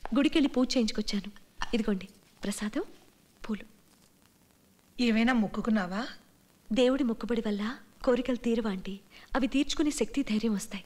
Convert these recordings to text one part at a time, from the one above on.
గుడికెళ్ళి పూజ చేయించుకొచ్చాను ఇదిగోండి ప్రసాదం పూలు ఏమైనా మొక్కుకున్నావా దేవుడి మొక్కుబడి వల్ల కోరికలు తీరవా ఆంటీ అవి తీర్చుకునే శక్తి ధైర్యం వస్తాయి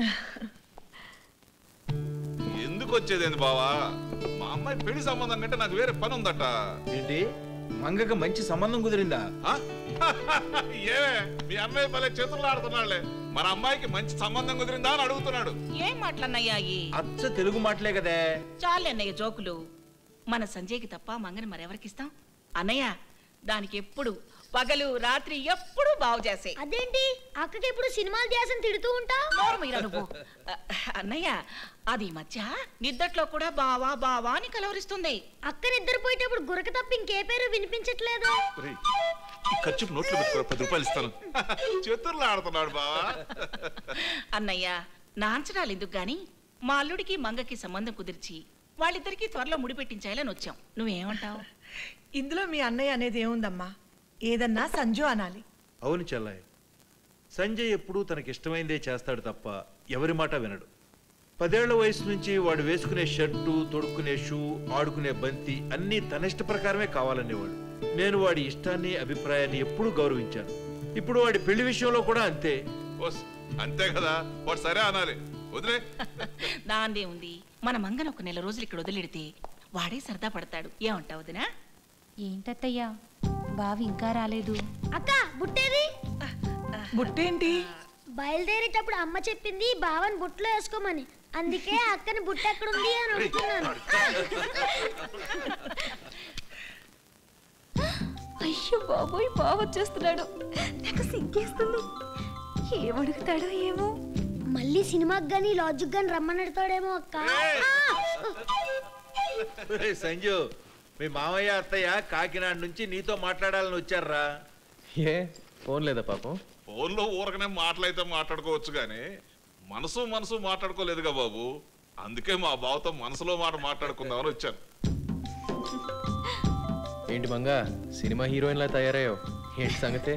ఎందుకు వచ్చేదేంది బావా మా అమ్మాయి పెళ్లి సంబంధం కంటే నాకు వేరే పని ఉందట ఏంటి మంగకి మంచి సంబంధం కుదిరిందా ఆ? ఏమే మీ అన్నయ్య భలే చేతుల్లో ఆడుతున్నాడులే మన అమ్మాయికి మంచి సంబంధం కుదిరిందా అని అడుగుతున్నాడు ఏం మాటలన్నయ్యాయి అచ్చ తెలుగు మాటలే కదే చాలు అన్నయ్య జోకులు మన సంజయ్కి తప్ప మంగని మరెవరికిస్తాం అన్నయ్య దానికి ఎప్పుడు పగలు రాత్రి ఎప్పుడు బాగు చేసే అదేంటి అక్కకి ఇప్పుడు సినిమాలు ధ్యాసం తిడుతూ ఉంటా నోరు మీరా నువ్వు అ, అన్నయ్య అది ఈ మధ్య నిద్దట్లో కూడా బావా బావా అని కలవరిస్తుంది అక్క నిద్రపోయేటప్పుడు గురక తప్ప ఇంకే పేరు వినిపించట్లేదు ఒరేయ్, ఈ ఖర్చు నోట్లో పెట్టుకో పది రూపాయలు ఇస్తాను చేతుల్లో ఆడుతున్నాడు బావా అన్నయ్య నా అంచనాలు ఎందుకు గాని మా అల్లుడికి మంగకి సంబంధం కుదిర్చి వాళ్ళిద్దరికి త్వరలో ముడిపెట్టించాలని వచ్చాం నువ్వేమంటావు ఇందులో మీ అన్నయ్య అనేది ఏముందమ్మా ఏదన్నా సంజు అనాలి అవును చెల్లాయి సంజయ్ ఎప్పుడూ తనకిష్టమైందే చేస్తాడు తప్ప ఎవరి మాట వినడు పదేళ్ల వయసు నుంచి వాడు వేసుకునే షర్టు తొడుక్కునే షూ ఆడుకునే బంతి అన్నీ తన ఇష్ట ప్రకారమే కావాలనేవాడు నేను వాడి ఇష్టాన్ని అభిప్రాయాన్ని ఎప్పుడూ గౌరవించాను ఇప్పుడు వాడి పెళ్లి విషయంలో కూడా అంతే ఓస్, అంతే కదా వాడు సరే అనాలి వదిలే దాందే ఉంది మన మంగన ఒక నెల రోజులు ఇక్కడ వదిలిడితే వాడే సరదా పడతాడు ఏమంటావు వదినా ఏంటత్తయ్యా బావి ఇంకా రాలేదు అక్క బుట్టేది బుట్టేంటి బయలుదేరేటప్పుడు అమ్మ చెప్పింది బావని బుట్టలో వేసుకోమని అందుకే అక్కని బుట్ట ఎక్కడుంది అని అడుగుతున్నాను అయ్యో బాబోయ్ బావ వచ్చేస్తున్నాడు నాకు సింకేస్తుంది ఏమడుగుతాడో ఏమో మళ్ళీ సినిమాకి గానీ లాడ్జికి గానీ రమ్మనడతాడేమో అక్క ఒరేయ్ సంజు మీ మామయ్య అత్తయ్య కాకినాడ నుంచి నీతో మాట్లాడాలని వచ్చారా ఏ ఫోన్ లేదా పాపం ఫోన్లో ఊరకనే మాటలైతే మాట్లాడుకోవచ్చు కానీ మనసు మనసు మాట్లాడుకోలేదుగా బాబు అందుకే మా బావతో మనసులో మాట మాట్లాడుకుందామని వచ్చాను ఏంటి మంగా సినిమా హీరోయిన్లా తయారయ్యో ఏంటి సంగతే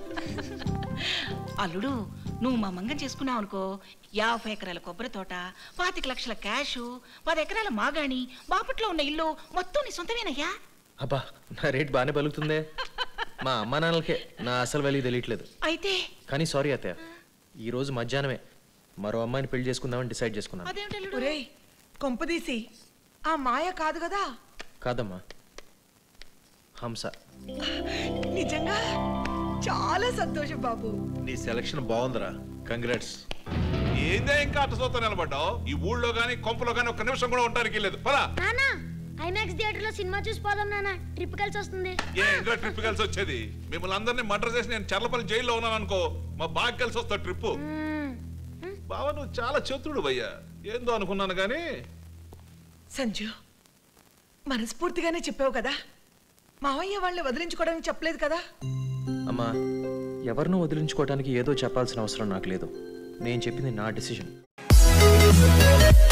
అల్లుడు నువ్వు మా మంగం చేసుకున్నావు అనుకో యాభై ఎకరాల కొబ్బరి తోట పాతిక లక్షల క్యాషు పది ఎకరాల మాగాణి బాపట్లో ఉన్న ఇల్లు మొత్తం నీ సొంతమేనయ్యా అబ్బా నా రేట్ బాగానే పలుకుతుందే మా అమ్మా నాన్నలకే నా అసలు వాల్యూ తెలియట్లేదు అయితే కానీ సారీ అత్తయ్య ఈ రోజు మధ్యాహ్నమే మరో అమ్మాయిని పెళ్లి చేసుకుందామని డిసైడ్ చేసుకున్నాను అదేమిటి అల్లుడు ఒరేయ్ కొంపదీసి ఆ మాయ కాదు కదా కాదమ్మా హంస నిజంగా చాలా సంతోషం బాబు నీ సెలక్షన్ బాగుందిరా కంగ్రాట్స్ ఏందే ఇంకా అటు సోతో నిలబడ్డావు ఈ ఊళ్ళో గానీ కొంపలో గానీ ఒక్క నిమిషం కూడా ఉండడానికి లేదు పదా నానా ఐమాక్స్ థియేటర్ లో సినిమా చూసి పోదాం నాన్న ట్రిప్ కలిసి వస్తుంది ఏ ఇంకా ట్రిప్ కలిసి వచ్చేది మిమ్మల్ని అందరినీ మర్డర్ చేసి నేను చర్లపల్లి జైల్లో ఉన్నాను అనుకో మా బాగా కలిసి వస్తా ట్రిప్ మ్మ్. బావ నువ్వు చాలా చతురుడు భయ్యా ఏందో అనుకున్నాను కానీ సంజు మనస్ఫూర్తిగానే చెప్పావు కదా మావయ్య వాళ్ళని వదిలించుకోవడానికి చెప్పలేదు కదా అమ్మా ఎవరినో వదిలించుకోవడానికి ఏదో చెప్పాల్సిన అవసరం నాకు లేదు నేను చెప్పింది నా డిసిషన్